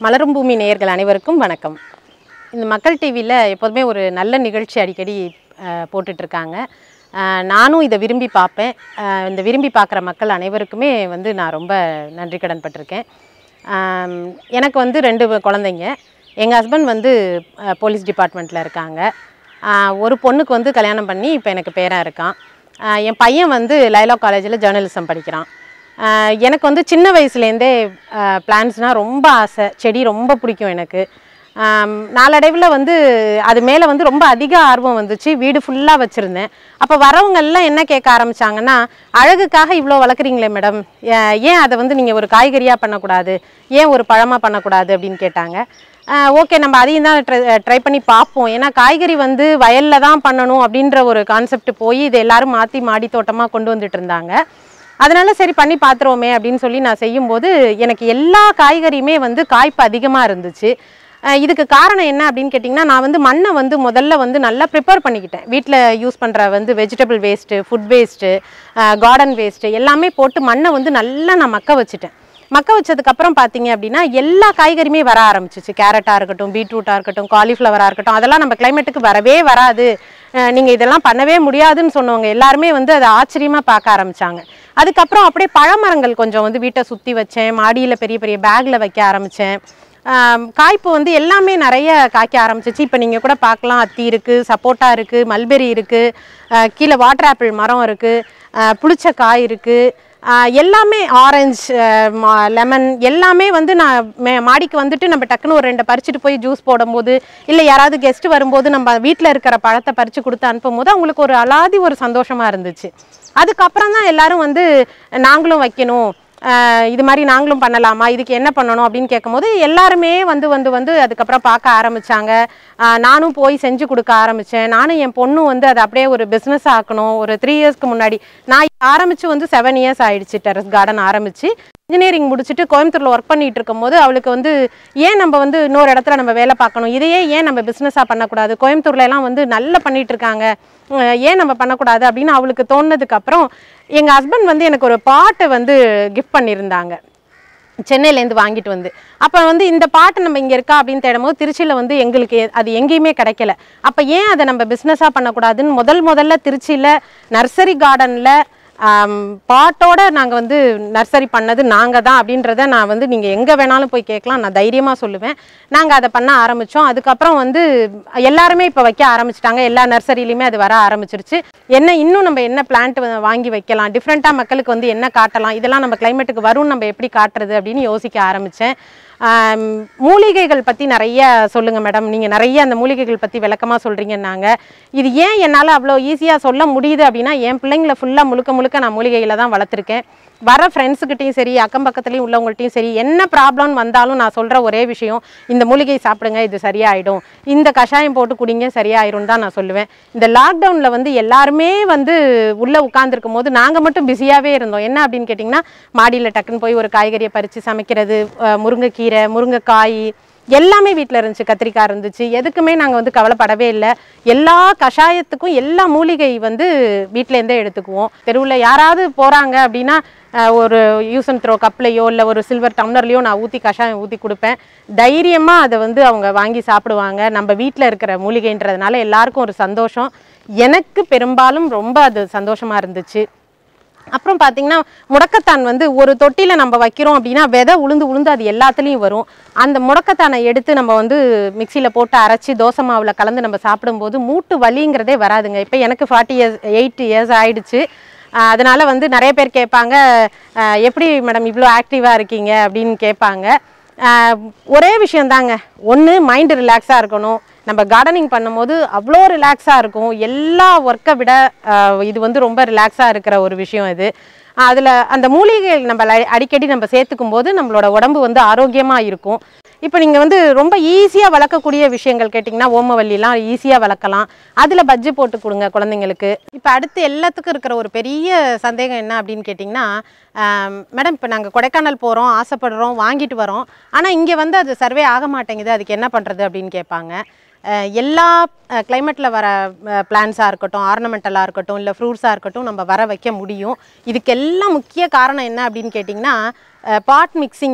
மலரும் பூமி நேயர்கள் அனைவருக்கும் வணக்கம் இந்த மக்கள் டிவியில் எப்போதுமே ஒரு நல்ல நிகழ்ச்சி அடிக்கடி அஹ், போட்டுட்ருக்காங்க அஹ், நானும் இதை விரும்பி பார்ப்பேன் அஹ், இந்த விரும்பி பார்க்குற மக்கள் அனைவருக்குமே வந்து நான் ரொம்ப நன்றி கடன் பட்டிருக்கேன் ஆம், எனக்கு வந்து ரெண்டு குழந்தைங்க எங்கள் ஹஸ்பண்ட் வந்து அஹ், போலீஸ் டிபார்ட்மெண்ட்டில் இருக்காங்க ஆஹ், ஒரு பொண்ணுக்கு வந்து கல்யாணம் பண்ணி இப்போ எனக்கு பேரன் இருக்கான் ஆஹ், என் பையன் வந்து லைலா காலேஜில் ஜேர்னலிசம் படிக்கிறான் ஆஹ், எனக்கு வந்து சின்ன வயசுலேருந்தே பிளான்ஸ்னால் ரொம்ப ஆசை செடி ரொம்ப பிடிக்கும் எனக்கு ஆம், நாளடைவில் வந்து அது மேலே வந்து ரொம்ப அதிக ஆர்வம் வந்துச்சு வீடு ஃபுல்லாக வச்சுருந்தேன் அப்போ வரவங்க எல்லாம் என்ன கேட்க ஆரம்பிச்சாங்கன்னா அழகுக்காக இவ்வளோ வளர்க்குறீங்களே மேடம் ஏன் அதை வந்து நீங்கள் ஒரு காய்கறியாக பண்ணக்கூடாது ஏன் ஒரு பழமாக பண்ணக்கூடாது அப்படின்னு கேட்டாங்க ஓகே நம்ம அதையும் தான் ட்ரை ட்ரை பண்ணி பார்ப்போம் ஏன்னா காய்கறி வந்து வயலில் தான் பண்ணணும் அப்படின்ற ஒரு கான்செப்ட் போய் இதை எல்லாரும் மாற்றி மாடி தோட்டமாக கொண்டு வந்துட்டு இருந்தாங்க அதனால சரி பண்ணி பார்த்துருவோமே அப்படின்னு சொல்லி நான் செய்யும்போது எனக்கு எல்லா காய்கறியுமே வந்து காய்ப்பு அதிகமாக இருந்துச்சு அஹ் இதுக்கு காரணம் என்ன அப்படின்னு கேட்டிங்கன்னா நான் வந்து மண்ணை வந்து முதல்ல வந்து நல்லா ப்ரிப்பேர் பண்ணிக்கிட்டேன் வீட்டில் யூஸ் பண்ணுற வந்து vegetable waste food waste garden waste எல்லாமே போட்டு மண்ணை வந்து நல்லா நான் மக்க வச்சுட்டேன் மக்க வச்சதுக்கப்புறம் பார்த்தீங்க அப்படின்னா எல்லா காய்கறியுமே வர ஆரம்பிச்சிச்சு கேரட்டாக இருக்கட்டும் பீட்ரூட்டாக இருக்கட்டும் காலிஃப்ளவராக இருக்கட்டும் அதெல்லாம் நம்ம கிளைமேட்டுக்கு வரவே வராது நீங்கள் இதெல்லாம் பண்ணவே முடியாதுன்னு சொன்னவங்க எல்லாருமே வந்து அதை ஆச்சரியமாக பார்க்க ஆரம்பிச்சாங்க அதுக்கப்புறம் அப்படியே பழமரங்கள் கொஞ்சம் வந்து வீட்டை சுற்றி வச்சேன் மாடியில் பெரிய பெரிய பேக்கில் வைக்க ஆரம்பித்தேன் காய்ப்பு வந்து எல்லாமே நிறைய காய்க்க ஆரம்பிச்சிச்சு இப்போ நீங்கள் கூட பார்க்கலாம் அத்தி இருக்குது சப்போட்டா இருக்குது மல்பெரி இருக்குது கீழே வாட்டர் ஆப்பிள் மரம் இருக்குது புளிச்ச காய் இருக்குது ஆஹ் எல்லாமே ஆரஞ்சு லெமன் எல்லாமே வந்து நான் மே- மாடிக்கு வந்துட்டு நம்ம டக்குன்னு ஒரு ரெண்டை பறிச்சுட்டு போய் ஜூஸ் போடும்போது இல்லை யாராவது கெஸ்ட் வரும்போது நம்ம வீட்டில் இருக்கிற பழத்தை பறித்து கொடுத்து அனுப்பும்போது அவங்களுக்கு ஒரு அலாதி ஒரு சந்தோஷமாக இருந்துச்சு அதுக்கப்புறம் தான் எல்லாரும் வந்து நாங்களும் வைக்கணும் ஆஹ் இது மாதிரி நாங்களும் பண்ணலாமா இதுக்கு என்ன பண்ணணும் அப்படின்னு கேட்கும்போது எல்லாருமே வந்து வந்து வந்து அதுக்கப்புறம் பார்க்க ஆரம்பிச்சாங்க ஆஹ் நானும் போய் செஞ்சு கொடுக்க ஆரம்பித்தேன் நானும் என் பொண்ணும் வந்து அதை அப்படியே ஒரு பிஸ்னஸ் ஆக்கணும் ஒரு த்ரீ இயர்ஸ்க்கு முன்னாடி நான் ஆரம்பித்து வந்து செவன் இயர்ஸ் ஆயிடுச்சு டெரஸ் கார்டன் ஆரம்பித்து இன்ஜினியரிங் முடிச்சுட்டு கோயம்புத்தூரில் ஒர்க் பண்ணிட்டு இருக்கும்போது அவளுக்கு வந்து ஏன் நம்ம வந்து இன்னொரு இடத்துல நம்ம வேலை பார்க்கணும் இதையே ஏன் நம்ம பிஸ்னஸாக பண்ணக்கூடாது கோயம்புத்தூர்ல எல்லாம் வந்து நல்லா பண்ணிட்டு இருக்காங்க உம், ஏன் நம்ம பண்ணக்கூடாது அப்படின்னு அவளுக்கு தோணுனதுக்கு அப்புறம் எங்கள் ஹஸ்பண்ட் வந்து எனக்கு ஒரு பாட்டை வந்து கிஃப்ட் பண்ணியிருந்தாங்க சென்னையிலேருந்து வாங்கிட்டு வந்து அப்போ வந்து இந்த பாட்டு நம்ம இங்கே இருக்கா அப்படின்னு தேடும்போது திருச்சியில் வந்து எங்களுக்கு எ- அது எங்கேயுமே கிடைக்கல அப்போ ஏன் அதை நம்ம பிஸ்னஸாக பண்ணக்கூடாதுன்னு முதல் முதல்ல திருச்சியில் நர்சரி கார்டனில் பாட்டோட நாங்கள் வந்து நர்சரி பண்ணது நாங்கள் தான் அப்படின்றத நான் வந்து நீங்கள் எங்கே வேணாலும் போய் கேட்கலாம் நான் தைரியமாக சொல்லுவேன் நாங்கள் அதை பண்ண ஆரம்பித்தோம் அதுக்கப்புறம் வந்து எல்லாருமே இப்போ வைக்க ஆரம்பிச்சிட்டாங்க எல்லா நர்சரியிலையுமே அது வர ஆரம்பிச்சிருச்சு என்ன இன்னும் நம்ம என்ன பிளான்ட் வாங்கி வைக்கலாம் டிஃப்ரெண்ட்டாக மக்களுக்கு வந்து என்ன காட்டலாம் இதெல்லாம் நம்ம கிளைமேட்டுக்கு வரும் நம்ம எப்படி காட்டுறது அப்படின்னு யோசிக்க ஆரம்பித்தேன் மூலிகைகள் பற்றி நிறைய சொல்லுங்கள் மேடம் நீங்கள் நிறைய அந்த மூலிகைகள் பற்றி விளக்கமாக சொல்கிறீங்கன்னாங்க இது ஏன் என்னால் அவ்வளோ ஈஸியாக சொல்ல முடியுது அப்படின்னா என் பிள்ளைங்களை ஃபுல்லாக முழுக்க முழுக்க நான் மூலிகைகளை தான் வளர்த்துருக்கேன் வர ஃப்ரெண்ட்ஸுக்கிட்டையும் சரி அக்கம் பக்கத்துலேயும் உள்ளவங்கள்ட்டையும் சரி என்ன ப்ராப்ளம் வந்தாலும் நான் சொல்கிற ஒரே விஷயம் இந்த மூலிகை சாப்பிடுங்க இது சரியாயிடும் இந்த கஷாயம் போட்டு குடிங்க சரியாயிரும் தான் நான் சொல்லுவேன் இந்த லாக்டவுனில் வந்து எல்லாருமே வந்து உள்ளே உட்காந்துருக்கும் போது நாங்கள் மட்டும் பிஸியாகவே இருந்தோம் என்ன அப்படின்னு கேட்டிங்கன்னா மாடியில் டக்குன்னு போய் ஒரு காய்கறியை பறித்து சமைக்கிறது அஹ் முருங்கைக்கீரை முருங்கைக்காய் எல்லாமே வீட்டில் இருந்துச்சு கத்திரிக்காய் இருந்துச்சு எதுக்குமே நாங்கள் வந்து கவலைப்படவே இல்லை எல்லா கஷாயத்துக்கும் எல்லா மூலிகை வந்து வீட்டிலேருந்தே எடுத்துக்குவோம் தெருவில் யாராவது போகிறாங்க அப்படின்னா அஹ், ஒரு யூஸ் அண்ட் த்ரோ கப்லையோ இல்லை ஒரு சில்வர் டம்ளர்லையோ நான் ஊற்றி கஷாயம் ஊற்றி கொடுப்பேன் தைரியமாக அதை வந்து அவங்க வாங்கி சாப்பிடுவாங்க நம்ம வீட்டில் இருக்கிற மூலிகைன்றதுனால எல்லாருக்கும் ஒரு சந்தோஷம் எனக்கு பெரும்பாலும் ரொம்ப அது சந்தோஷமாக இருந்துச்சு அப்புறம் பார்த்தீங்கன்னா முடக்கத்தான் வந்து ஒரு தொட்டியில் நம்ம வைக்கிறோம் அப்படின்னா விதை உளுந்து உளுந்து அது எல்லாத்துலேயும் வரும் அந்த முடக்கத்தானை எடுத்து நம்ம வந்து மிக்சியில் போட்டு அரைச்சி தோசை மாவில் கலந்து நம்ம சாப்பிடும்போது மூட்டு வலிங்கிறதே வராதுங்க இப்போ எனக்கு ஃபார்ட்டி இயர்ஸ் எயிட் இயர்ஸ் ஆயிடுச்சு ஆஹ் அதனால வந்து நிறைய பேர் கேட்பாங்க ஆஹ் எப்படி மேடம் இவ்வளோ ஆக்டிவாக இருக்கீங்க அப்படின்னு கேட்பாங்க ஆஹ் ஒரே விஷயந்தாங்க ஒன்று மைண்டு ரிலாக்ஸாக இருக்கணும் நம்ம கார்டனிங் பண்ணும்போது அவ்வளோ ரிலாக்ஸாக இருக்கும் எல்லா ஒர்க்கை விட ஆஹ் இது வந்து ரொம்ப ரிலாக்ஸாக இருக்கிற ஒரு விஷயம் இது அதில் அந்த மூலிகைகள் நம்ம ல- அடிக்கடி நம்ம சேர்த்துக்கும் போது நம்மளோட உடம்பு வந்து ஆரோக்கியமாக இருக்கும் இப்போ நீங்கள் வந்து ரொம்ப ஈஸியாக வளர்க்கக்கூடிய விஷயங்கள் கேட்டிங்கன்னா ஓமவல்லிலாம் ஈஸியாக வளர்க்கலாம் அதில் பஜ்ஜி போட்டு கொடுங்க குழந்தைங்களுக்கு இப்போ அடுத்து எல்லாத்துக்கும் இருக்கிற ஒரு பெரிய சந்தேகம் என்ன அப்படின்னு கேட்டிங்கன்னா மேடம் இப்போ நாங்கள் கொடைக்கானல் போகிறோம் ஆசைப்படுறோம் வாங்கிட்டு வரோம் ஆனால் இங்கே வந்து அது சர்வே ஆக மாட்டேங்குது அதுக்கு என்ன பண்ணுறது அப்படின்னு கேட்பாங்க அஹ் எல்லா கிளைமேட்டில் வர பிளான்ஸாக இருக்கட்டும் ஆர்னமெண்டலாக இருக்கட்டும் இல்லை ஃப்ரூட்ஸாக இருக்கட்டும் நம்ம வர வைக்க முடியும் இதுக்கெல்லாம் முக்கிய காரணம் என்ன அப்படின்னு கேட்டிங்கன்னா பாட் மிக்சிங் தான்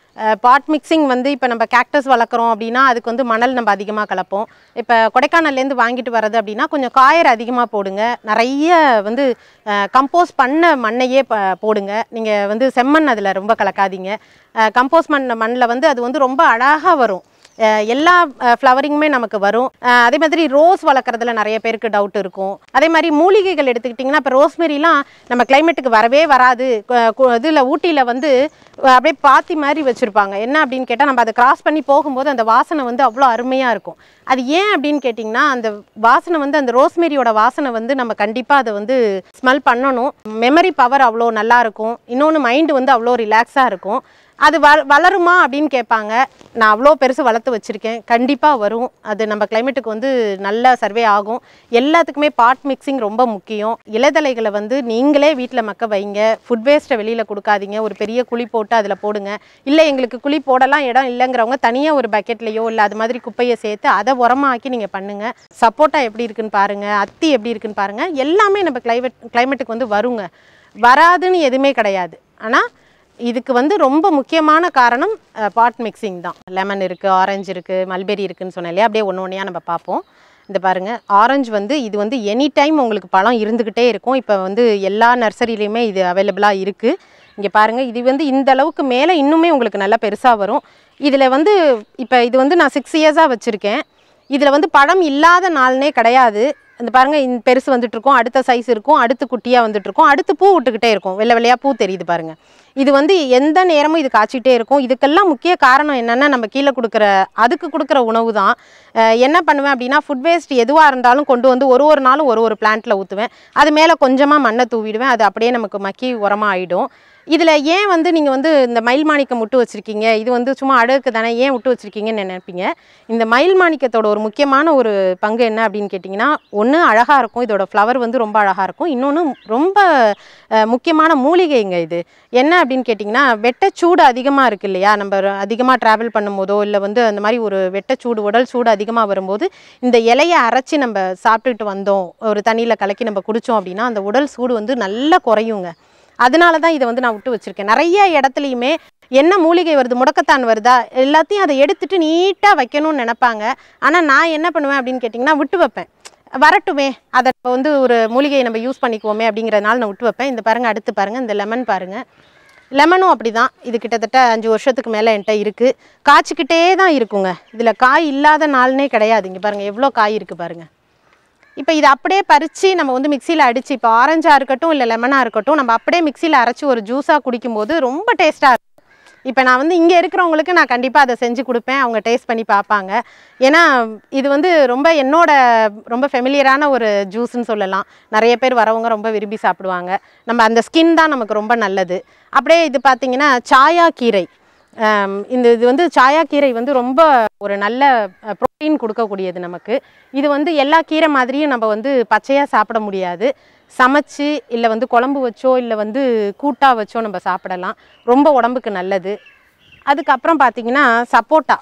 பாட் மிக்சிங் வந்து இப்போ நம்ம கேக்டஸ் வளர்க்குறோம் அப்படின்னா அதுக்கு வந்து மணல் நம்ம அதிகமாக கலப்போம் இப்போ கொடைக்கானல்லேருந்து வாங்கிட்டு வர்றது அப்படின்னா கொஞ்சம் காயர் அதிகமாக போடுங்க நிறைய வந்து கம்போஸ் பண்ண மண்ணையே ப போடுங்க நீங்கள் வந்து செம்மண் அதில் ரொம்ப கலக்காதீங்க கம்போஸ் மண் மண்ணில் வந்து அது வந்து ரொம்ப அழகாக வரும் அஹ் எல்லா ஃப்ளவரிங்குமே நமக்கு வரும் அஹ் அதே மாதிரி ரோஸ் வளர்க்குறதுல நிறைய பேருக்கு டவுட் இருக்கும் அதே மாதிரி மூலிகைகள் எடுத்துக்கிட்டிங்கன்னா இப்போ ரோஸ்மெரிலாம் நம்ம கிளைமேட்டுக்கு வரவே வராது இதில் ஊட்டியில் வந்து அஹ் அப்படியே பாத்தி மாதிரி வச்சுருப்பாங்க என்ன அப்படின்னு கேட்டால் நம்ம அதை கிராஸ் பண்ணி போகும்போது அந்த வாசனை வந்து அவ்வளோ அருமையாக இருக்கும் அது ஏன் அப்படின்னு கேட்டிங்கன்னா அந்த வாசனை வந்து அந்த ரோஸ்மெரியோட வாசனை வந்து நம்ம கண்டிப்பாக அதை வந்து ஸ்மெல் பண்ணணும் மெமரி பவர் அவ்வளோ நல்லா இருக்கும் இன்னொன்று மைண்டு வந்து அவ்வளோ ரிலாக்ஸாக இருக்கும் அது வ வளருமா அப்படின்னு கேட்பாங்க நான் அவ்வளோ பெருசு வளர்த்து வச்சுருக்கேன் கண்டிப்பாக வரும் அது நம்ம கிளைமேட்டுக்கு வந்து நல்ல சர்வே ஆகும் எல்லாத்துக்குமே பாட் மிக்சிங் ரொம்ப முக்கியம் இலைதலைகளை வந்து நீங்களே வீட்டில் மக்க வைங்க ஃபுட் வேஸ்ட்டை வெளியில் கொடுக்காதீங்க ஒரு பெரிய குழி போட்டு அதில் போடுங்க இல்லை எங்களுக்கு குழி போடலாம் இடம் இல்லைங்கிறவங்க தனியாக ஒரு பக்கெட்லேயோ இல்லை அது மாதிரி குப்பையை சேர்த்து அதை உரமாக்கி நீங்கள் பண்ணுங்கள் சப்போட்டா எப்படி இருக்குன்னு பாருங்கள் அத்தி எப்படி இருக்குன்னு பாருங்கள் எல்லாமே நம்ம கிளைமேட் கிளைமேட்டுக்கு வந்து வருங்க வராதுன்னு எதுவுமே கிடையாது ஆனால் இதுக்கு வந்து ரொம்ப முக்கியமான காரணம் பாட் மிக்சிங் தான் லெமன் இருக்குது ஆரஞ்சு இருக்குது மல்பெரி இருக்குன்னு சொன்னேன் இல்லையா அப்படியே ஒன்று ஒன்றையாக நம்ம பார்ப்போம் இந்த பாருங்கள் ஆரஞ்சு வந்து இது வந்து எனி டைம் உங்களுக்கு பழம் இருந்துக்கிட்டே இருக்கும் இப்போ வந்து எல்லா நர்சரிலையுமே இது அவைலபிளாக இருக்குது இங்கே பாருங்கள் இது வந்து இந்த அளவுக்கு மேலே இன்னுமே உங்களுக்கு நல்லா பெருசாக வரும் இதில் வந்து இப்போ இது வந்து நான் சிக்ஸ் இயர்ஸாக வச்சுருக்கேன் இதில் வந்து பழம் இல்லாத நாள்னே கிடையாது இந்த பாருங்க இந்த பெருசு வந்துட்டு இருக்கும் அடுத்த சைஸ் இருக்கும் அடுத்து குட்டியாக வந்துட்டு இருக்கும் அடுத்து பூ விட்டுக்கிட்டே இருக்கும் வெள்ளை வெள்ளையாக பூ தெரியுது பாருங்க இது வந்து எந்த நேரமும் இது காய்ச்சிட்டே இருக்கும் இதுக்கெல்லாம் முக்கிய காரணம் என்னென்னா நம்ம கீழே கொடுக்குற அதுக்கு கொடுக்குற உணவு தான் அஹ் என்ன பண்ணுவேன் அப்படின்னா ஃபுட் வேஸ்ட் எதுவாக இருந்தாலும் கொண்டு வந்து ஒரு ஒரு நாளும் ஒரு ஒரு பிளான்ட்டில் ஊற்றுவேன் அது மேலே கொஞ்சமாக மண்ணை தூவிடுவேன் அது அப்படியே நமக்கு மக்கி உரமாக ஆகிடும் இதில் ஏன் வந்து நீங்கள் வந்து இந்த மயில் மாணிக்கம் விட்டு வச்சுருக்கீங்க இது வந்து சும்மா அழகுக்கு தானே ஏன் விட்டு வச்சுருக்கீங்கன்னு நினைப்பீங்க இந்த மயில் மாணிக்கத்தோட ஒரு முக்கியமான ஒரு பங்கு என்ன அப்படின்னு கேட்டிங்கன்னா ஒன்று அழகாக இருக்கும் இதோட ஃப்ளவர் வந்து ரொம்ப அழகாக இருக்கும் இன்னொன்று ரொம்ப அஹ், முக்கியமான மூலிகைங்க இது என்ன அப்படின்னு கேட்டிங்கன்னா வெட்டச்சூடு அதிகமாக இருக்கு இல்லையா நம்ம அதிகமாக ட்ராவல் பண்ணும்போதோ இல்லை வந்து அந்த மாதிரி ஒரு வெட்டச்சூடு உடல் சூடு அதிகமாக வரும்போது இந்த இலையை அரைச்சி நம்ம சாப்பிட்டுட்டு வந்தோம் ஒரு தண்ணியில் கலக்கி நம்ம குடித்தோம் அப்படின்னா அந்த உடல் சூடு வந்து நல்லா குறையுங்க அதனால தான் இதை வந்து நான் விட்டு வச்சிருக்கேன் நிறைய இடத்துலையுமே என்ன மூலிகை வருது முடக்கத்தான் வருதா எல்லாத்தையும் அதை எடுத்துட்டு நீட்டாக வைக்கணும்னு நினைப்பாங்க ஆனால் நான் என்ன பண்ணுவேன் அப்படின்னு கேட்டிங்கன்னா விட்டு வைப்பேன் வரட்டுமே அதை இப்போ வந்து ஒரு மூலிகையை நம்ம யூஸ் பண்ணிக்குவோமே அப்படிங்கிறதுனால நான் விட்டு வைப்பேன் இந்த பாருங்க அடுத்து பாருங்க இந்த லெமன் பாருங்க லெமனும் அப்படி தான் இது கிட்டத்தட்ட அஞ்சு வருஷத்துக்கு மேலே என்கிட்ட இருக்குது காய்ச்சிக்கிட்டே தான் இருக்குங்க இதில் காய் இல்லாத நாள்னே கிடையாது இங்கே பாருங்கள் எவ்வளோ காய் இருக்குது பாருங்கள் இப்போ இதை அப்படியே பறித்து நம்ம வந்து மிக்சியில் அடித்து இப்போ ஆரஞ்சாக இருக்கட்டும் இல்லை லெமனாக இருக்கட்டும் நம்ம அப்படியே மிக்சியில் அரைச்சி ஒரு ஜூஸாக குடிக்கும்போது ரொம்ப டேஸ்ட்டாக இருக்கும் இப்போ நான் வந்து இங்கே இருக்கிறவங்களுக்கு நான் கண்டிப்பாக அதை செஞ்சு கொடுப்பேன் அவங்க டேஸ்ட் பண்ணி பார்ப்பாங்க ஏன்னா இது வந்து ரொம்ப என்னோட ரொம்ப ஃபெமிலியரான ஒரு ஜூஸ்ன்னு சொல்லலாம் நிறைய பேர் வரவங்க ரொம்ப விரும்பி சாப்பிடுவாங்க நம்ம அந்த ஸ்கின் தான் நமக்கு ரொம்ப நல்லது அப்படியே இது பார்த்தீங்கன்னா சாயா கீரை ஆம், இந்த இது வந்து சாயா கீரை வந்து ரொம்ப ஒரு நல்ல ப்ரோட்டீன் கொடுக்கக்கூடியது நமக்கு இது வந்து எல்லா கீரை மாதிரியும் நம்ம வந்து பச்சையாக சாப்பிட முடியாது சமைச்சு இல்லை வந்து குழம்பு வச்சோ இல்லை வந்து கூட்டாக வச்சோ நம்ம சாப்பிடலாம் ரொம்ப உடம்புக்கு நல்லது அதுக்கப்புறம் பார்த்தீங்கன்னா சப்போட்டா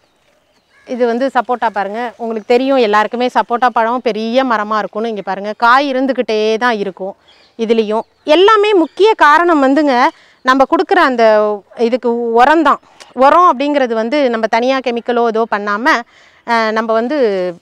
இது வந்து சப்போட்டா பாருங்கள் உங்களுக்கு தெரியும் எல்லாருக்குமே சப்போட்டா பழம் பெரிய மரமாக இருக்கும்னு இங்கே பாருங்கள் காய் இருந்துக்கிட்டே தான் இருக்கும் இதுலேயும் எல்லாமே முக்கிய காரணம் வந்துங்க நம்ம கொடுக்குற அந்த இதுக்கு உரம் தான் உரம் அப்படிங்கிறது வந்து நம்ம தனியாக கெமிக்கலோ ஏதோ பண்ணாமல் நம்ம வந்து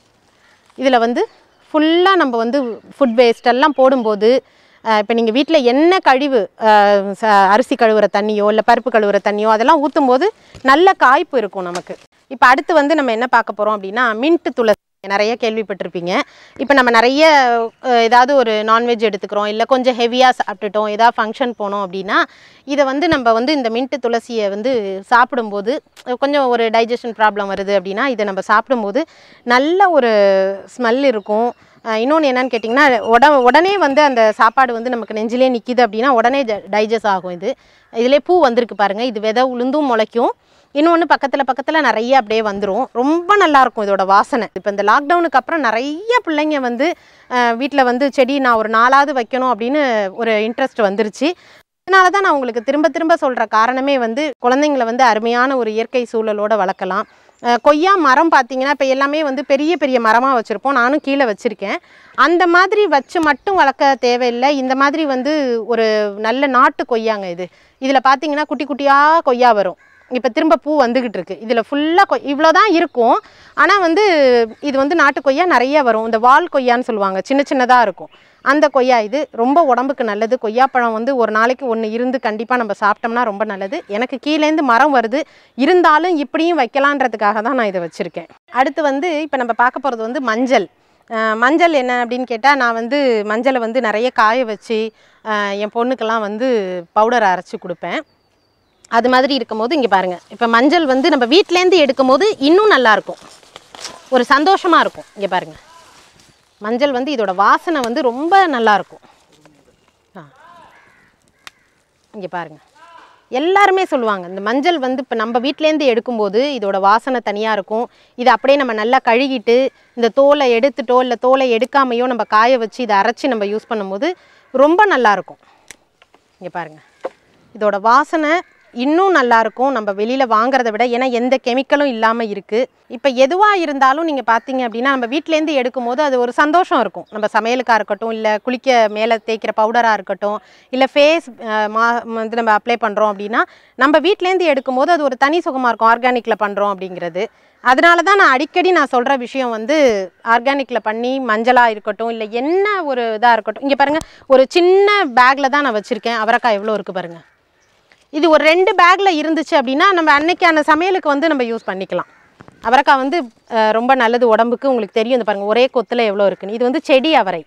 இதில் வந்து ஃபுல்லாக நம்ம வந்து ஃபுட் வேஸ்ட் எல்லாம் போடும்போது இப்போ நீங்கள் வீட்டில் என்ன கழிவு அஹ், ச- அரிசி கழுவுற தண்ணியோ இல்லை பருப்பு கழுவுற தண்ணியோ அதெல்லாம் ஊற்றும் போது நல்ல காய்ப்பு இருக்கும் நமக்கு இப்போ அடுத்து வந்து நம்ம என்ன பார்க்க போகிறோம் அப்படின்னா மின்ட்டு துளசி நிறைய கேள்விப்பட்டிருப்பீங்க இப்போ நம்ம நிறைய அஹ், ஏதாவது ஒரு நான்வெஜ் எடுத்துக்கிறோம் இல்லை கொஞ்சம் ஹெவியாக சாப்பிட்டுட்டோம் ஏதாவது ஃபங்க்ஷன் போனோம் அப்படின்னா இதை வந்து நம்ம வந்து இந்த மின்ட்டு துளசியை வந்து சாப்பிடும்போது அஹ், கொஞ்சம் ஒரு டைஜஷன் ப்ராப்ளம் வருது அப்படின்னா இதை நம்ம சாப்பிடும்போது நல்ல ஒரு ஸ்மெல் இருக்கும் இன்னொன்று என்னன்னு கேட்டிங்கன்னா உட உடனே வந்து அந்த சாப்பாடு வந்து நமக்கு நெஞ்சிலே நிற்கிது அப்படின்னா உடனே டைஜஸ்ட் ஆகும் இது இதிலே பூ வந்திருக்கு பாருங்கள் இது விதை உளுந்தும் முளைக்கும் இன்னொன்று பக்கத்தில் பக்கத்தில் நிறைய அப்படியே வந்துடும் ரொம்ப நல்லா இருக்கும் இதோட வாசனை இப்போ இந்த லாக்டவுனுக்கு அப்புறம் நிறைய பிள்ளைங்க வந்து வீட்டில் வந்து செடி நான் ஒரு நாலாவது வைக்கணும் அப்படின்னு ஒரு இன்ட்ரெஸ்ட் வந்துருச்சு அதனால தான் நான் உங்களுக்கு திரும்ப திரும்ப சொல்கிற காரணமே வந்து குழந்தைங்கள வந்து அருமையான ஒரு இயற்கை சூழலோட வளர்க்கலாம் அஹ் கொய்யா மரம் பார்த்தீங்கன்னா இப்போ எல்லாமே வந்து பெரிய பெரிய மரமாக வச்சுருப்போம் நானும் கீழே வச்சுருக்கேன் அந்த மாதிரி வச்சு மட்டும் வளர்க்க தேவையில்லை இந்த மாதிரி வந்து ஒரு நல்ல நாட்டு கொய்யாங்க இது இதில் பார்த்தீங்கன்னா குட்டி குட்டியாக கொய்யா வரும் இப்போ திரும்ப பூ வந்துக்கிட்டு இருக்கு இதில் ஃபுல்லாக கொ இவ்வளோ தான் இருக்கும் ஆனால் வந்து இது வந்து நாட்டு கொய்யா நிறைய வரும் இந்த வால் கொய்யான்னு சொல்லுவாங்க சின்ன சின்னதாக இருக்கும் அந்த கொய்யா இது ரொம்ப உடம்புக்கு நல்லது கொய்யாப்பழம் வந்து ஒரு நாளைக்கு ஒன்று இருந்து கண்டிப்பாக நம்ம சாப்பிட்டோம்னா ரொம்ப நல்லது எனக்கு கீழேந்து மரம் வருது இருந்தாலும் இப்படியும் வைக்கலான்றதுக்காக தான் நான் இதை வச்சுருக்கேன் அடுத்து வந்து இப்போ நம்ம பார்க்க போகிறது வந்து மஞ்சள் அஹ் மஞ்சள் என்ன அப்படின்னு கேட்டால் நான் வந்து மஞ்சளை வந்து நிறைய காய வச்சு அஹ் என் பொண்ணுக்கெல்லாம் வந்து பவுடர் அரைச்சி கொடுப்பேன் அது மாதிரி இருக்கும்போது இங்கே பாருங்கள் இப்போ மஞ்சள் வந்து நம்ம வீட்டிலேருந்து எடுக்கும்போது இன்னும் நல்லா இருக்கும் ஒரு சந்தோஷமாக இருக்கும் இங்கே பாருங்கள் மஞ்சள் வந்து இதோட வாசனை வந்து ரொம்ப நல்லா இருக்கும் ஆ இங்கே பாருங்கள் எல்லாருமே சொல்லுவாங்க இந்த மஞ்சள் வந்து இப்போ நம்ம வீட்டிலேருந்து எடுக்கும்போது இதோட வாசனை தனியாக இருக்கும் இதை அப்படியே நம்ம நல்லா கழுகிட்டு இந்த தோலை எடுத்துட்டோ இல்லை தோலை எடுக்காமையோ நம்ம காய வச்சு இதை அரைச்சி நம்ம யூஸ் பண்ணும்போது ரொம்ப நல்லா இருக்கும் இங்கே பாருங்கள் இதோட வாசனை இன்னும் நல்லா இருக்கும் நம்ம வெளியில் வாங்குறத விட ஏன்னா எந்த கெமிக்கலும் இல்லாமல் இருக்குது இப்போ எதுவாக இருந்தாலும் நீங்கள் பார்த்தீங்க அப்படின்னா நம்ம வீட்டிலேருந்து எடுக்கும்போது அது ஒரு சந்தோஷம் இருக்கும் நம்ம சமையலுக்காக இருக்கட்டும் இல்லை குளிக்க மேலே தேய்க்கிற பவுடராக இருக்கட்டும் இல்லை ஃபேஸ் மா வந்து நம்ம அப்ளை பண்ணுறோம் அப்படின்னா நம்ம வீட்டிலேருந்து எடுக்கும்போது அது ஒரு தனி சுகமாக இருக்கும் ஆர்கானிக்கில் பண்ணுறோம் அப்படிங்கிறது அதனால தான் நான் அடிக்கடி நான் சொல்கிற விஷயம் வந்து ஆர்கானிக்கில் பண்ணி மஞ்சளாக இருக்கட்டும் இல்லை என்ன ஒரு இதாக இருக்கட்டும் இங்கே பாருங்கள் ஒரு சின்ன பேக்கில் தான் நான் வச்சுருக்கேன் அவரைக்காய் எவ்வளோ இருக்குது பாருங்கள் இது ஒரு ரெண்டு பேக்கில் இருந்துச்சு அப்படின்னா நம்ம அன்னைக்கான சமையலுக்கு வந்து நம்ம யூஸ் பண்ணிக்கலாம் அவரைக்காய் வந்து அஹ், ரொம்ப நல்லது உடம்புக்கு உங்களுக்கு தெரியும் இந்த பாருங்கள் ஒரே கொத்தில் எவ்வளோ இருக்குன்னு இது வந்து செடி அவரை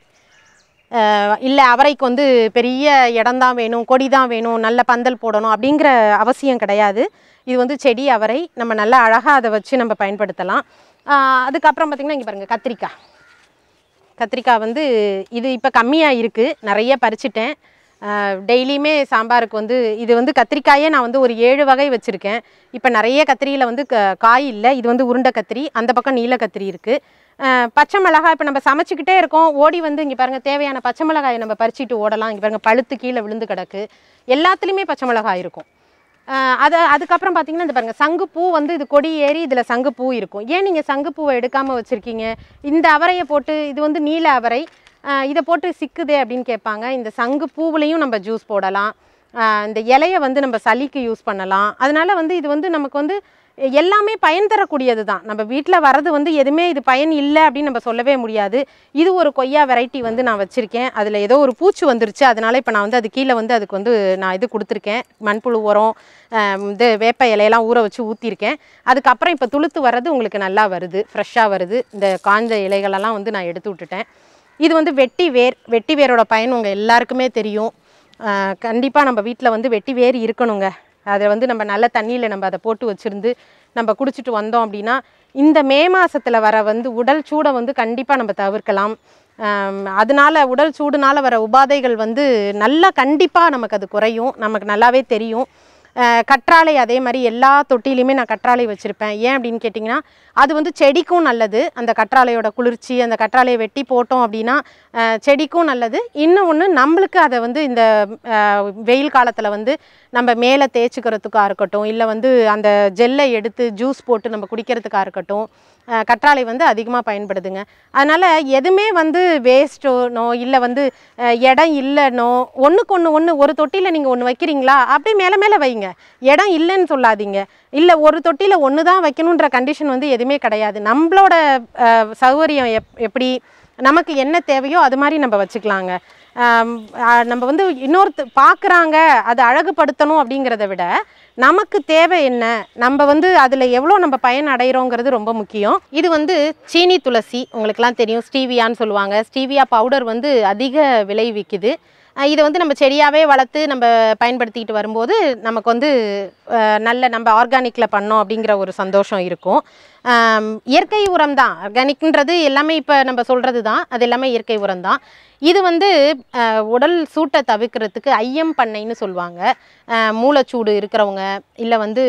இல்லை அவரைக்கு வந்து பெரிய இடம் தான் வேணும் கொடி தான் வேணும் நல்ல பந்தல் போடணும் அப்படிங்கிற அவசியம் கிடையாது இது வந்து செடி அவரை நம்ம நல்லா அழகாக அதை வச்சு நம்ம பயன்படுத்தலாம் அஹ், அதுக்கப்புறம் பார்த்திங்கன்னா இங்கே பாருங்கள் கத்திரிக்காய் கத்திரிக்காய் வந்து இது இப்போ கம்மியாக இருக்குது நிறைய பறிச்சிட்டேன் டெய்லியுமே சாம்பாருக்கு வந்து இது வந்து கத்திரிக்காயே நான் வந்து ஒரு ஏழு வகை வச்சுருக்கேன் இப்போ நிறைய கத்திரியில் வந்து க காய் இல்லை இது வந்து உருண்டை கத்திரி அந்த பக்கம் நீல கத்திரி இருக்குது பச்சை மிளகாய் இப்போ நம்ம சமைச்சிக்கிட்டே இருக்கோம் ஓடி வந்து இங்கே பாருங்கள் தேவையான பச்சை மிளகாயை நம்ம பறிச்சிட்டு ஓடலாம் இங்கே பாருங்கள் பழுத்து கீழே விழுந்து கிடக்கு எல்லாத்துலேயுமே பச்சை மிளகாய் இருக்கும் அஹ் அது அதுக்கப்புறம் பார்த்தீங்கன்னா இந்த பாருங்கள் சங்குப்பூ வந்து இது கொடி ஏறி இதில் சங்குப்பூ இருக்கும் ஏன் நீங்கள் சங்குப்பூவை எடுக்காமல் வச்சுருக்கீங்க இந்த அவரையை போட்டு இது வந்து நீல அவரை அஹ் இதை போட்டு சிக்குதே அப்படின்னு கேட்பாங்க இந்த சங்கு பூவுலையும் நம்ம ஜூஸ் போடலாம் அஹ் இந்த இலையை வந்து நம்ம சளிக்கு யூஸ் பண்ணலாம் அதனால வந்து இது வந்து நமக்கு வந்து எல்லாமே பயன் தரக்கூடியது தான் நம்ம வீட்டில் வர்றது வந்து எதுவுமே இது பயன் இல்லை அப்படின்னு நம்ம சொல்லவே முடியாது இது ஒரு கொய்யா வெரைட்டி வந்து நான் வச்சுருக்கேன் அதில் ஏதோ ஒரு பூச்சி வந்துருச்சு அதனால இப்போ நான் வந்து அது கீழே வந்து அதுக்கு வந்து நான் இது கொடுத்துருக்கேன் மண்புழு உரம் ஆம், இது வேப்ப இலையெல்லாம் ஊற வச்சு ஊற்றிருக்கேன் அதுக்கப்புறம் இப்போ துளுத்து வர்றது உங்களுக்கு நல்லா வருது ஃப்ரெஷ்ஷாக வருது இந்த காஞ்ச இலைகளெல்லாம் வந்து நான் எடுத்து விட்டுட்டேன் இது வந்து வெட்டி வேர் வெட்டி வேரோட பயன் உங்கள் எல்லாருக்குமே தெரியும் கண்டிப்பாக நம்ம வீட்டில் வந்து வெட்டி வேர் இருக்கணுங்க அதை வந்து நம்ம நல்ல தண்ணியில் நம்ம அதை போட்டு வச்சுருந்து நம்ம குடிச்சிட்டு வந்தோம் அப்படின்னா இந்த மே மாசத்துல வர வந்து உடல் சூடை வந்து கண்டிப்பாக நம்ம தவிர்க்கலாம் ஆம், அதனால உடல் சூடுனால வர உபாதைகள் வந்து நல்லா கண்டிப்பாக நமக்கு அது குறையும் நமக்கு நல்லாவே தெரியும் அஹ் கற்றாழை அதே மாதிரி எல்லா தொட்டிலையுமே நான் கற்றாழை வச்சுருப்பேன் ஏன் அப்படின்னு கேட்டிங்கன்னா அது வந்து செடிக்கும் நல்லது அந்த கற்றாழையோட குளிர்ச்சி அந்த கற்றாழையை வெட்டி போட்டோம் அப்படின்னா அஹ் செடிக்கும் நல்லது இன்னும் ஒன்று நம்மளுக்கு அதை வந்து இந்த அஹ், வெயில் காலத்தில் வந்து நம்ம மேலே தேய்ச்சிக்கிறதுக்காக இருக்கட்டும் இல்லை வந்து அந்த ஜெல்லை எடுத்து ஜூஸ் போட்டு நம்ம குடிக்கிறதுக்காக இருக்கட்டும் அஹ், கற்றாழை வந்து அதிகமாக பயன்படுதுங்க அதனால் எதுவுமே வந்து வேஸ்ட்டோனோ இல்லை வந்து அஹ், இடம் இல்லைனோ ஒன்றுக்கு ஒன்று ஒன்று ஒரு தொட்டியில் நீங்கள் ஒன்று வைக்கிறீங்களா அப்படியே மேலே மேலே வைங்க இடம் இல்லைன்னு சொல்லாதீங்க இல்லை ஒரு தொட்டியில் ஒன்று தான் வைக்கணுன்ற கண்டிஷன் வந்து எதுவுமே கிடையாது நம்மளோட அஹ், சௌகரியம் எப் எப்படி நமக்கு என்ன தேவையோ அது மாதிரி நம்ம வச்சுக்கலாங்க ஆம், அஹ், நம்ம வந்து இன்னொருத்த பார்க்குறாங்க அதை அழகுபடுத்தணும் அப்படிங்கிறத விட நமக்கு தேவை என்ன நம்ம வந்து அதில் எவ்வளோ நம்ம பயன் அடைகிறோங்கிறது ரொம்ப முக்கியம் இது வந்து சீனி துளசி உங்களுக்குலாம் தெரியும் ஸ்டீவியான்னு சொல்லுவாங்க ஸ்டீவியா பவுடர் வந்து அதிக விலை விற்கிது அஹ் இதை வந்து நம்ம செடியாகவே வளர்த்து நம்ம பயன்படுத்திக்கிட்டு வரும்போது நமக்கு வந்து அஹ், நல்ல நம்ம ஆர்கானிக்கில் பண்ணோம் அப்படிங்கிற ஒரு சந்தோஷம் இருக்கும் ஆம், இயற்கை உரம் தான் ஆர்கானிக்ன்றது எல்லாமே இப்போ நம்ம சொல்கிறது தான் அது எல்லாமே இயற்கை உரம் தான் இது வந்து அஹ், உடல் சூட்டை தவிர்க்கிறதுக்கு ஐயம் பண்ணைன்னு சொல்லுவாங்க அஹ், மூளைச்சூடு இருக்கிறவங்க இல்லை வந்து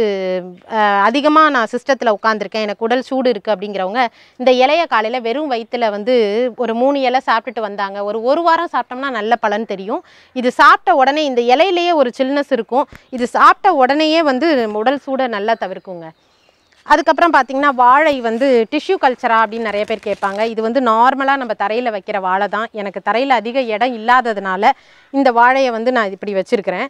அதிகமாக நான் சிஸ்டத்தில் உட்காந்துருக்கேன் எனக்கு உடல் சூடு இருக்குது அப்படிங்கிறவங்க இந்த இலைய காலையில் வெறும் வயிற்றுல வந்து ஒரு மூணு இலை சாப்பிட்டுட்டு வந்தாங்க ஒரு ஒரு வாரம் சாப்பிட்டோம்னா நல்ல பலன் தெரியும் இது சாப்பிட்ட உடனே இந்த இலையிலேயே ஒரு சில்னஸ் இருக்கும் இது சாப்பிட்ட உடனேயே வந்து நம்ம உடல் சூடை நல்லா தவிர்க்குங்க அதுக்கப்புறம் பார்த்தீங்கன்னா வாழை வந்து டிஷ்யூ கல்ச்சரா அப்படின்னு நிறைய பேர் கேட்பாங்க இது வந்து நார்மலாக நம்ம தரையில் வைக்கிற வாழை தான் எனக்கு தரையில் அதிக இடம் இல்லாததுனால இந்த வாழையை வந்து நான் இப்படி வச்சுருக்கிறேன்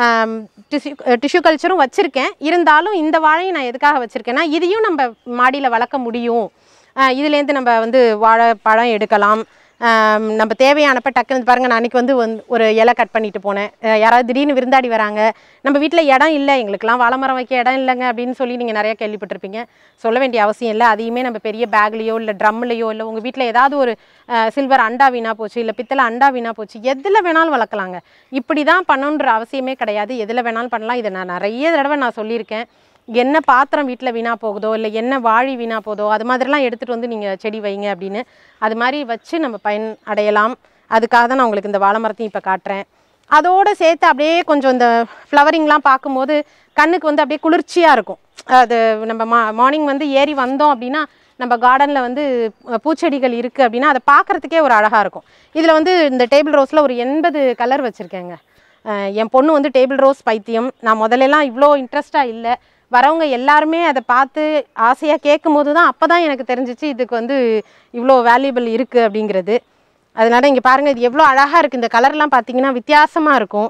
டிஷ்யூ டிஷ்யூ கல்ச்சரும் வச்சுருக்கேன் இருந்தாலும் இந்த வாழையை நான் எதுக்காக வச்சுருக்கேன்னா இதையும் நம்ம மாடியில் வளர்க்க முடியும் ஆஹ் இதுலேருந்து நம்ம வந்து வாழைப்பழம் எடுக்கலாம் ஆம், நம்ம தேவையானப்ப டக்குன்னு பாருங்க நான் அன்றைக்கி வந்து வந்து ஒரு இலை கட் பண்ணிட்டு போனேன் அஹ் யாராவது திடீர்னு விருந்தாடி வராங்க நம்ம வீட்டில் இடம் இல்லை எங்களுக்கெல்லாம் வாழை மரம் வைக்க இடம் இல்லைங்க அப்படின்னு சொல்லி நீங்கள் நிறைய கேள்விப்பட்டிருப்பீங்க சொல்ல வேண்டிய அவசியம் இல்லை அதையுமே நம்ம பெரிய பேக்லேயோ இல்லை ட்ரம்லையோ இல்லை உங்கள் வீட்டில் ஏதாவது ஒரு சில்வர் அண்டா வீணா போச்சு இல்லை பித்தளை அண்டா வீணா போச்சு எதில் வேணாலும் வளர்க்கலாங்க இப்படி தான் பண்ணணுன்ற அவசியமே கிடையாது எதில் வேணாலும் பண்ணலாம் இதை நான் நிறைய தடவை நான் சொல்லியிருக்கேன் என்ன பாத்திரம் வீட்டில் வீணாக போகுதோ இல்லை என்ன வாழி வீணாக போதோ அது மாதிரிலாம் எடுத்துகிட்டு வந்து நீங்கள் செடி வைங்க அப்படின்னு அது மாதிரி வச்சு நம்ம பயன் அடையலாம் அதுக்காக தான் நான் உங்களுக்கு இந்த வாழை மரத்தையும் இப்போ காட்டுறேன் அதோடு சேர்த்து அப்படியே கொஞ்சம் இந்த ஃப்ளவரிங்லாம் பார்க்கும்போது கண்ணுக்கு வந்து அப்படியே குளிர்ச்சியாக இருக்கும் அது நம்ம மா மார்னிங் வந்து ஏறி வந்தோம் அப்படின்னா நம்ம கார்டனில் வந்து அஹ், பூச்செடிகள் இருக்குது அப்படின்னா அதை பார்க்குறதுக்கே ஒரு அழகாக இருக்கும் இதில் வந்து இந்த டேபிள் ரோஸில் ஒரு எண்பது கலர் வச்சுருக்கேங்க அஹ் என் பொண்ணு வந்து டேபிள் ரோஸ் பைத்தியம் நான் முதல்லலாம் இவ்வளோ இன்ட்ரெஸ்டாக இல்லை வரவங்க எல்லாருமே அதை பார்த்து ஆசையாக கேட்கும் போது தான் அப்போ தான் எனக்கு தெரிஞ்சிச்சு இதுக்கு வந்து இவ்வளோ வேல்யூபிள் இருக்குது அப்படிங்கிறது அதனால இங்கே பாருங்கள் இது எவ்வளோ அழகாக இருக்குது இந்த கலர்லாம் பார்த்தீங்கன்னா வித்தியாசமாக இருக்கும்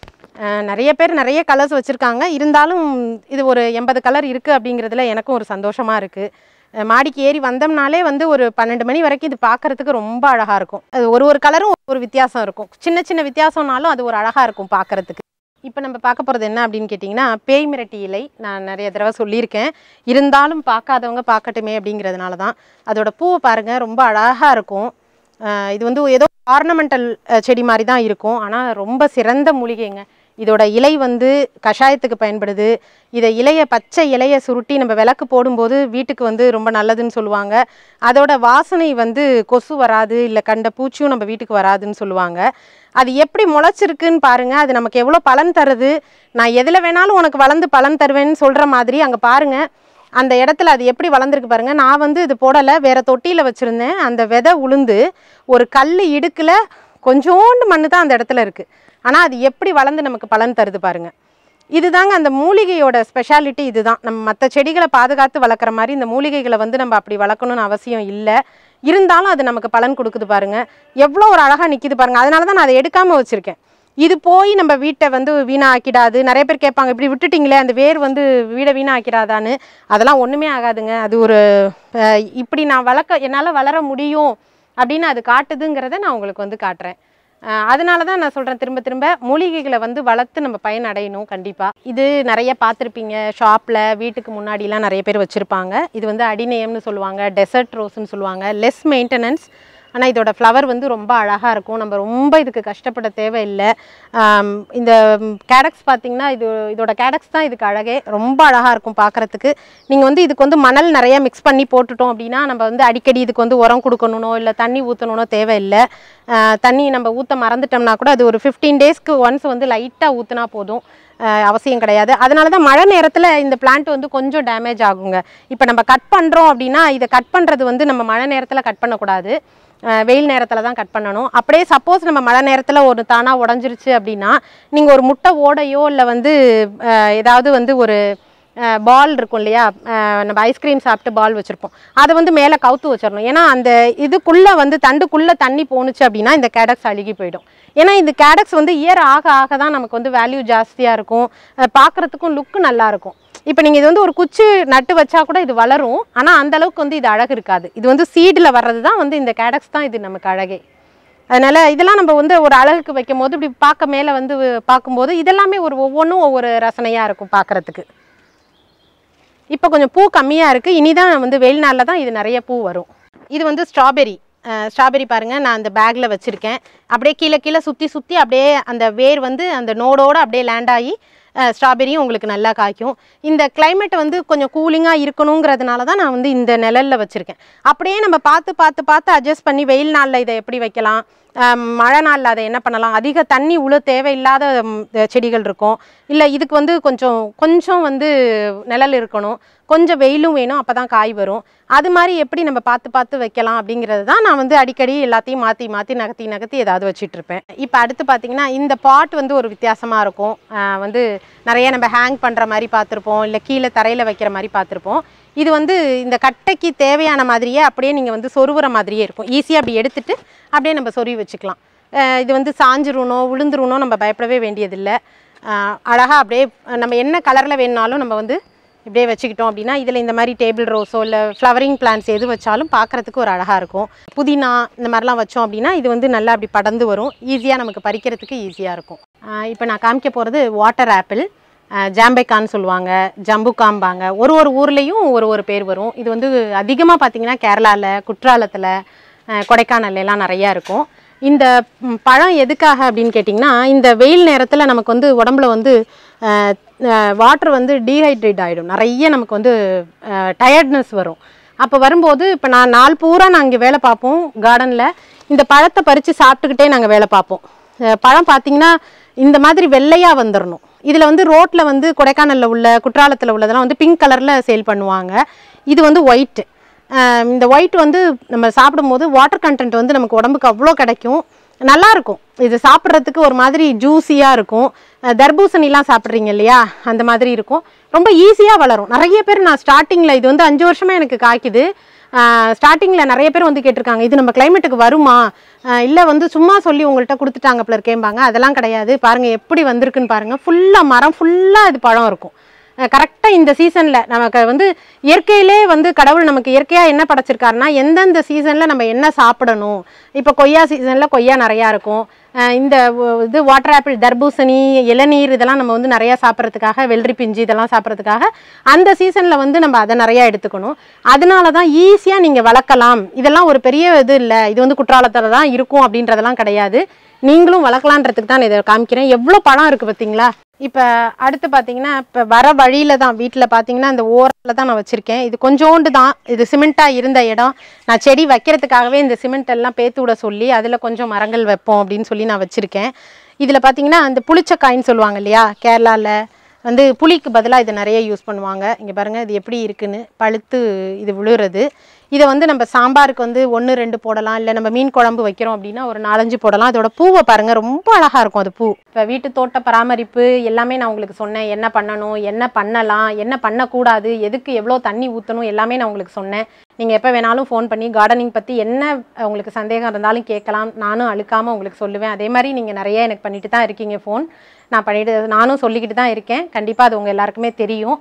அஹ் நிறைய பேர் நிறைய கலர்ஸ் வச்சுருக்காங்க இருந்தாலும் இது ஒரு எண்பது கலர் இருக்குது அப்படிங்கிறதுல எனக்கும் ஒரு சந்தோஷமாக இருக்குது மாடிக்கு ஏறி வந்தோம்னாலே வந்து ஒரு பன்னெண்டு மணி வரைக்கும் இது பார்க்கறதுக்கு ரொம்ப அழகாக இருக்கும் அது ஒரு ஒரு கலரும் ஒரு வித்தியாசம் இருக்கும் சின்ன சின்ன வித்தியாசம்னாலும் அது ஒரு அழகாக இருக்கும் பார்க்கறதுக்கு இப்போ நம்ம பார்க்க போகிறது என்ன அப்படின்னு கேட்டிங்கன்னா பேய் மிரட்டி இலை நான் நிறைய தடவை சொல்லியிருக்கேன் இருந்தாலும் பார்க்காதவங்க பார்க்கட்டுமே அப்படிங்கிறதுனால தான் அதோட பூவை பாருங்கள் ரொம்ப அழகாக இருக்கும் அஹ் இது வந்து ஏதோ ஆர்னமெண்டல் செடி மாதிரி தான் இருக்கும் ஆனால் ரொம்ப சிறந்த மூலிகைங்க இதோட இலை வந்து கஷாயத்துக்கு பயன்படுது இதை இலையை பச்சை இலையை சுருட்டி நம்ம விளக்கு போடும்போது வீட்டுக்கு வந்து ரொம்ப நல்லதுன்னு சொல்லுவாங்க அதோட வாசனை வந்து கொசு வராது இல்லை கண்ட பூச்சியும் நம்ம வீட்டுக்கு வராதுன்னு சொல்லுவாங்க அது எப்படி முளைச்சிருக்குன்னு பாருங்க அது நமக்கு எவ்வளோ பலன் தருது நான் எதில் வேணாலும் உனக்கு வளர்ந்து பலன் தருவேன்னு சொல்கிற மாதிரி அங்கே பாருங்க அந்த இடத்துல அது எப்படி வளர்ந்துருக்கு பாருங்க நான் வந்து இது போடலை வேற தொட்டியில் வச்சுருந்தேன் அந்த விதை உளுந்து ஒரு கல் இடுக்கில் கொஞ்சோண்டு மண்ணு தான் அந்த இடத்துல இருக்குது ஆனால் அது எப்படி வளர்ந்து நமக்கு பலன் தருது பாருங்க இதுதாங்க அந்த மூலிகையோட ஸ்பெஷாலிட்டி இதுதான் நம்ம மற்ற செடிகளை பாதுகாத்து வளர்க்குற மாதிரி இந்த மூலிகைகளை வந்து நம்ம அப்படி வளர்க்கணும்னு அவசியம் இல்லை இருந்தாலும் அது நமக்கு பலன் கொடுக்குது பாருங்க எவ்வளோ ஒரு அழகாக நிற்கிது பாருங்க அதனால தான் நான் அதை எடுக்காமல் வச்சுருக்கேன் இது போய் நம்ம வீட்டை வந்து வீணாக்கிடாது நிறைய பேர் கேட்பாங்க இப்படி விட்டுட்டிங்களே அந்த வேர் வந்து வீடை வீணாக்கிறாதான்னு அதெல்லாம் ஒன்றுமே ஆகாதுங்க அது ஒரு அஹ், இப்படி நான் வளர்க்க என்னால் வளர முடியும் அப்படின்னு அது காட்டுதுங்கிறத நான் உங்களுக்கு வந்து காட்டுறேன் அஹ் அதனால தான் நான் சொல்கிறேன் திரும்ப திரும்ப மூலிகைகளை வந்து வளர்த்து நம்ம பயன் அடையணும் கண்டிப்பாக இது நிறைய பார்த்துருப்பீங்க ஷாப்பில் வீட்டுக்கு முன்னாடிலாம் நிறைய பேர் வச்சுருப்பாங்க இது வந்து அடிநேயம்னு சொல்லுவாங்க டெசர்ட் ரோஸ்னு சொல்லுவாங்க லெஸ் மெயின்டெனன்ஸ் ஆனால் இதோட ஃப்ளவர் வந்து ரொம்ப அழகாக இருக்கும் நம்ம ரொம்ப இதுக்கு கஷ்டப்பட தேவையில்லை ஆம், இந்த கேடக்ஸ் பார்த்தீங்கன்னா இது இதோட கேடக்ஸ் தான் இதுக்கு அழகே ரொம்ப அழகாக இருக்கும் பார்க்குறதுக்கு நீங்கள் வந்து இதுக்கு வந்து மணல் நிறைய மிக்ஸ் பண்ணி போட்டுட்டோம் அப்படின்னா நம்ம வந்து அடிக்கடி இதுக்கு வந்து உரம் கொடுக்கணுனோ இல்லை தண்ணி ஊற்றணுனோ தேவையில்லை ஆஹ், தண்ணி நம்ம ஊற்ற மறந்துட்டோம்னா கூட அது ஒரு ஃபிஃப்டீன் டேஸ்க்கு ஒன்ஸ் வந்து லைட்டாக ஊற்றினா போதும் ஆஹ், அவசியம் கிடையாது அதனால தான் மழை நேரத்தில் இந்த பிளான்ட் வந்து கொஞ்சம் டேமேஜ் ஆகுங்க இப்போ நம்ம கட் பண்ணுறோம் அப்படின்னா இதை கட் பண்ணுறது வந்து நம்ம மழை நேரத்தில் கட் பண்ணக்கூடாது அஹ் வெயில் நேரத்தில் தான் கட் பண்ணணும் அப்படியே சப்போஸ் நம்ம மழை நேரத்தில் ஒரு தானாக உடஞ்சிருச்சு அப்படின்னா நீங்கள் ஒரு முட்டை ஓடையோ இல்லை வந்து அஹ் ஏதாவது வந்து ஒரு பால் இருக்கும் இல்லையா அஹ் நம்ம ஐஸ்கிரீம் சாப்பிட்டு பால் வச்சுருப்போம் அதை வந்து மேலே கவுத்து வச்சிடணும் ஏன்னா அந்த இதுக்குள்ளே வந்து தண்டுக்குள்ளே தண்ணி போணுச்சு அப்படின்னா இந்த கேடக்ஸ் அழுகி போயிடும் ஏன்னா இந்த கேடக்ஸ் வந்து இயர் ஆக ஆக தான் நமக்கு வந்து வேல்யூ ஜாஸ்தியாக இருக்கும் பார்க்குறதுக்கும் லுக்கு நல்லா இருக்கும் இப்போ நீங்கள் இது வந்து ஒரு குச்சி நட்டு வச்சா கூட இது வளரும் ஆனால் அந்த அளவுக்கு வந்து இது அழகு இருக்காது இது வந்து சீடில் வர்றது தான் வந்து இந்த கேடக்ஸ் தான் இது நமக்கு அழகே அதனால் இதெல்லாம் நம்ம வந்து ஒரு அழகுக்கு வைக்கும் போது இப்படி பார்க்க மேலே வந்து பார்க்கும்போது இதெல்லாமே ஒரு ஒவ்வொன்றும் ஒவ்வொரு ரசனையாக இருக்கும் பார்க்குறதுக்கு இப்போ கொஞ்சம் பூ கம்மியாக இருக்குது இனிதான் வந்து வெயில் நாளில் தான் இது நிறைய பூ வரும் இது வந்து ஸ்ட்ராபெரி ஸ்ட்ராபெரி பாருங்கள் நான் அந்த பேக்கில் வச்சுருக்கேன் அப்படியே கீழே கீழே சுற்றி சுற்றி அப்படியே அந்த வேர் வந்து அந்த நோடோட அப்படியே லேண்ட் ஆகி ஸ்ட்ராபெரியும் உங்களுக்கு நல்லா காய்க்கும் இந்த climate வந்து கொஞ்சம் கூலிங்காக இருக்கணுங்கிறதுனால தான் நான் வந்து இந்த நிழல்ல வச்சுருக்கேன் அப்படியே நம்ம பார்த்து பார்த்து பார்த்து அட்ஜஸ்ட் பண்ணி வெயில் நாளில் இதை எப்படி வைக்கலாம் ஆம், மழை நாளில் அதை என்ன பண்ணலாம் அதிக தண்ணி உள்ள தேவையில்லாத ம், செடிகள் இருக்கும் இல்லை இதுக்கு வந்து கொஞ்சம் கொஞ்சம் வந்து நிழல் இருக்கணும் கொஞ்சம் வெயிலும் வேணும் அப்போ தான் காய் வரும் அது மாதிரி எப்படி நம்ம பார்த்து பார்த்து வைக்கலாம் அப்படிங்கிறது தான் நான் வந்து அடிக்கடி எல்லாத்தையும் மாற்றி மாற்றி நகர்த்தி நகர்த்தி ஏதாவது வச்சிட்டு இருப்பேன் இப்போ அடுத்து பார்த்தீங்கன்னா இந்த பாட் வந்து ஒரு வித்தியாசமாக இருக்கும் ஆஹ் வந்து நிறைய நம்ம ஹேங் பண்ணுற மாதிரி பார்த்துருப்போம் இல்லை கீழே தரையில் வைக்கிற மாதிரி பார்த்துருப்போம் இது வந்து இந்த கட்டைக்கு தேவையான மாதிரியே அப்படியே நீங்கள் வந்து சொருவுற மாதிரியே இருக்கும் ஈஸியாக அப்படி எடுத்துட்டு அப்படியே நம்ம சொருவி வச்சுக்கலாம் அஹ் இது வந்து சாஞ்சிருனோ விழுந்துருனோ நம்ம பயப்படவே வேண்டியதில்லை அழகாக அப்படியே நம்ம என்ன கலரில் வேணுனாலும் நம்ம வந்து இப்படியே வச்சுக்கிட்டோம் அப்படின்னா இதில் இந்த மாதிரி டேபிள் ரோஸோ இல்லை ஃப்ளவரிங் பிளான்ஸ் எது வச்சாலும் பார்க்குறதுக்கு ஒரு அழகாக இருக்கும் புதினா இந்த மாதிரிலாம் வச்சோம் அப்படின்னா இது வந்து நல்லா அப்படி படர்ந்து வரும் ஈஸியாக நமக்கு பறிக்கிறதுக்கு ஈஸியாக இருக்கும் இப்போ நான் காமிக்க போகிறது வாட்டர் ஆப்பிள் ஜாம்பைக்கான்னு சொல்லுவாங்க ஜம்புக்காம்பாங்க ஒரு ஒரு ஊர்லேயும் ஒரு ஒரு பேர் வரும் இது வந்து அதிகமாக பார்த்தீங்கன்னா கேரளாவில் குற்றாலத்தில் கொடைக்கானல்ல எல்லாம் நிறையா இருக்கும் இந்த ம், பழம் எதுக்காக அப்படின்னு கேட்டிங்கன்னா இந்த வெயில் நேரத்தில் நமக்கு வந்து உடம்புல வந்து வாட்டர் வந்து டீஹைட்ரேட் ஆகிடும் நிறைய நமக்கு வந்து டயர்ட்னஸ் வரும் அப்போ வரும்போது இப்போ நான் நாள் பூரா நான் இங்கே வேலை பார்ப்போம் கார்டனில் இந்த பழத்தை பறித்து சாப்பிட்டுக்கிட்டே நாங்கள் வேலை பார்ப்போம் அஹ் பழம் பார்த்தீங்கன்னா இந்த மாதிரி வெள்ளையாக வந்துடணும் இதில் வந்து ரோட்டில் வந்து கொடைக்கானலில் உள்ள குற்றாலத்தில் உள்ளதெல்லாம் வந்து பிங்க் கலரில் சேல் பண்ணுவாங்க இது வந்து ஒயிட்டு இந்த ஒயிட் வந்து நம்ம சாப்பிடும்போது வாட்டர் கண்டென்ட் வந்து நமக்கு உடம்புக்கு அவ்வளோ கிடைக்கும் நல்லா இருக்கும் இது சாப்பிட்றதுக்கு ஒரு மாதிரி ஜூஸியாக இருக்கும் அஹ் தர்பூசணிலாம் சாப்பிட்றீங்க இல்லையா அந்த மாதிரி இருக்கும் ரொம்ப ஈஸியாக வளரும் நிறைய பேர் நான் ஸ்டார்டிங்கில் இது வந்து அஞ்சு வருஷமாக எனக்கு காய்க்குது ஸ்டார்டிங்கில் நிறைய பேர் வந்து கேட்டிருக்காங்க இது நம்ம கிளைமேட்டுக்கு வருமா இல்லை வந்து சும்மா சொல்லி உங்கள்கிட்ட கொடுத்துட்டாங்க பிள்ளர் கேட்பாங்க அதெல்லாம் கிடையாது பாருங்கள் எப்படி வந்திருக்குன்னு பாருங்கள் ஃபுல்லாக மரம் ஃபுல்லாக இது பழம் இருக்கும் கரெக்டாக இந்த சீசனில் நமக்கு வந்து இயற்கையிலே வந்து கடவுள் நமக்கு இயற்கையாக என்ன படைச்சிருக்காருன்னா எந்தெந்த சீசனில் நம்ம என்ன சாப்பிடணும் இப்போ கொய்யா சீசனில் கொய்யா நிறையா இருக்கும் அஹ் இந்த வ- இது வாட்டர் ஆப்பிள் தர்பூசணி இளநீர் இதெல்லாம் நம்ம வந்து நிறையா சாப்பிட்றதுக்காக வெள்ளரி பிஞ்சு இதெல்லாம் சாப்பிட்றதுக்காக அந்த சீசனில் வந்து நம்ம அதை நிறையா எடுத்துக்கணும் அதனால தான் ஈஸியாக நீங்கள் வளர்க்கலாம் இதெல்லாம் ஒரு பெரிய இது இல்லை இது வந்து குற்றாலத்தில் தான் இருக்கும் அப்படின்றதெல்லாம் கிடையாது நீங்களும் வளர்க்கலான்றதுக்கு தான் நான் இதை காமிக்கிறேன் எவ்வளோ பழம் இருக்குது பார்த்தீங்களா இப்போ அடுத்து பார்த்தீங்கன்னா இப்போ வர வழியில தான் வீட்டில் பார்த்தீங்கன்னா இந்த ஓரத்தில் தான் நான் வச்சுருக்கேன் இது கொஞ்சோண்டு தான் இது சிமெண்ட்டாக இருந்த இடம் நான் செடி வைக்கிறதுக்காகவே இந்த சிமெண்ட் எல்லாம் பேத்து விட சொல்லி அதில் கொஞ்சம் மரங்கள் வைப்போம் அப்படின்னு சொல்லி நான் வச்சுருக்கேன் இதில் பார்த்தீங்கன்னா அந்த புளிச்சக்காயின்னு சொல்லுவாங்க இல்லையா கேரளாவில் வந்து புளிக்கு பதிலாக இதை நிறைய யூஸ் பண்ணுவாங்க இங்கே பாருங்கள் இது எப்படி இருக்குன்னு பழுத்து இது விழுறது இதை வந்து நம்ம சாம்பாருக்கு வந்து ஒன்று ரெண்டு போடலாம் இல்லை நம்ம மீன் குழம்பு வைக்கிறோம் அப்படின்னா ஒரு நாலஞ்சு போடலாம் அதோட பூவை பாருங்கள் ரொம்ப அழகாக இருக்கும் அது பூ இப்போ வீட்டு தோட்ட பராமரிப்பு எல்லாமே நான் உங்களுக்கு சொன்னேன் என்ன பண்ணணும் என்ன பண்ணலாம் என்ன பண்ணக்கூடாது எதுக்கு எவ்வளோ தண்ணி ஊற்றணும் எல்லாமே நான் உங்களுக்கு சொன்னேன் நீங்கள் எப்போ வேணாலும் ஃபோன் பண்ணி கார்டனிங் பற்றி என்ன உங்களுக்கு சந்தேகம் இருந்தாலும் கேட்கலாம் நானும் அழுக்காமல் உங்களுக்கு சொல்லுவேன் அதே மாதிரி நீங்கள் நிறைய எனக்கு பண்ணிட்டு தான் இருக்கீங்க ஃபோன் நான் பண்ணிட்டு நானும் சொல்லிக்கிட்டு தான் இருக்கேன் கண்டிப்பாக அது உங்கள் எல்லாருக்குமே தெரியும்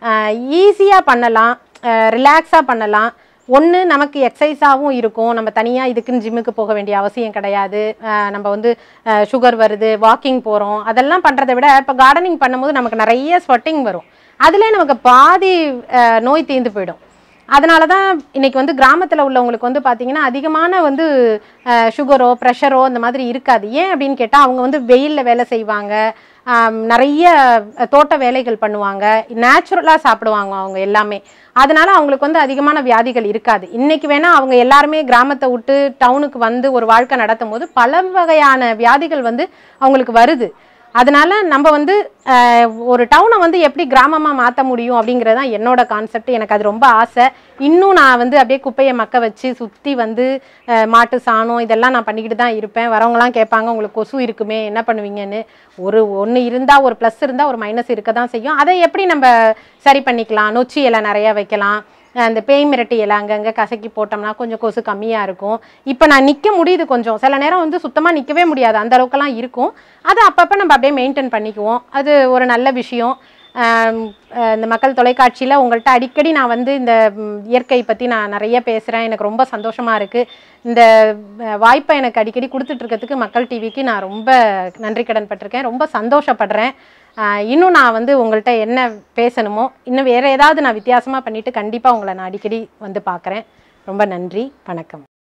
ஈஸியாக பண்ணலாம் ரிலாக்ஸாக பண்ணலாம் ஒன்று நமக்கு எக்ஸசைஸாகவும் இருக்கும் நம்ம தனியாக இதுக்குன்னு ஜிம்முக்கு போக வேண்டிய அவசியம் கிடையாது அஹ் நம்ம வந்து சுகர் வருது வாக்கிங் போகிறோம் அதெல்லாம் பண்ணுறதை விட இப்போ கார்டனிங் பண்ணும்போது நமக்கு நிறைய ஸ்வெட்டிங் வரும் அதிலே நமக்கு பாதி அஹ், நோய் தீர்ந்து போயிடும் அதனால தான் இன்னைக்கு வந்து கிராமத்தில் உள்ளவங்களுக்கு வந்து பார்த்தீங்கன்னா அதிகமான வந்து சுகரோ ப்ரெஷரோ அந்த மாதிரி இருக்காது ஏன் அப்படின்னு கேட்டால் அவங்க வந்து வெயிலில் வேலை செய்வாங்க ஆம், நிறைய தோட்ட வேலைகள் பண்ணுவாங்க நேச்சுரலாக சாப்பிடுவாங்க அவங்க எல்லாமே அதனால அவங்களுக்கு வந்து அதிகமான வியாதிகள் இருக்காது இன்னைக்கு வேணா அவங்க எல்லாருமே கிராமத்தை விட்டு டவுனுக்கு வந்து ஒரு வாழ்க்கை நடத்தும் போது பல வகையான வியாதிகள் வந்து அவங்களுக்கு வருது அதனால நம்ம வந்து அஹ், ஒரு டவுனை வந்து எப்படி கிராமமாக மாற்ற முடியும் அப்படிங்கிறது தான் என்னோட கான்செப்ட் எனக்கு அது ரொம்ப ஆசை இன்னும் நான் வந்து அப்படியே குப்பையை மக்க வச்சு சுற்றி வந்து அஹ், மாட்டு சாணம் இதெல்லாம் நான் பண்ணிக்கிட்டு தான் இருப்பேன் வரவங்களாம் கேட்பாங்க உங்களுக்கு கொசு இருக்குமே என்ன பண்ணுவீங்கன்னு ஒரு ஒன்று இருந்தால் ஒரு ப்ளஸ் இருந்தால் ஒரு மைனஸ் இருக்க தான் செய்யும் அதை எப்படி நம்ம சரி பண்ணிக்கலாம் நொச்சி இலை நிறையா வைக்கலாம் அந்த பேய் மிரட்டி இலை அங்கங்கே கசக்கி போட்டோம்னா கொஞ்சம் கொசு கம்மியாக இருக்கும் இப்போ நான் நிற்க முடியுது கொஞ்சம் சில நேரம் வந்து சுத்தமாக நிற்கவே முடியாது அந்த அளவுக்குலாம் இருக்கும் அதை அப்பப்போ நம்ம அப்படியே மெயின்டைன் பண்ணிக்குவோம் அது ஒரு நல்ல விஷயம் ஆம், அஹ் இந்த மக்கள் தொலைக்காட்சியில் உங்கள்கிட்ட அடிக்கடி நான் வந்து இந்த ம், இயற்கை பற்றி நான் நிறைய பேசுகிறேன் எனக்கு ரொம்ப சந்தோஷமாக இருக்குது இந்த அஹ், வாய்ப்பை எனக்கு அடிக்கடி கொடுத்துட்டு இருக்கிறதுக்கு மக்கள் டிவிக்கு நான் ரொம்ப நன்றி கடன் பட்டிருக்கேன் ரொம்ப சந்தோஷப்படுறேன் ஆஹ் இன்னும் நான் வந்து உங்கள்கிட்ட என்ன பேசணுமோ இன்னும் வேறு ஏதாவது நான் வித்தியாசமாக பண்ணிவிட்டு கண்டிப்பாக உங்களை நான் அடிக்கடி வந்து பார்க்குறேன் ரொம்ப நன்றி வணக்கம்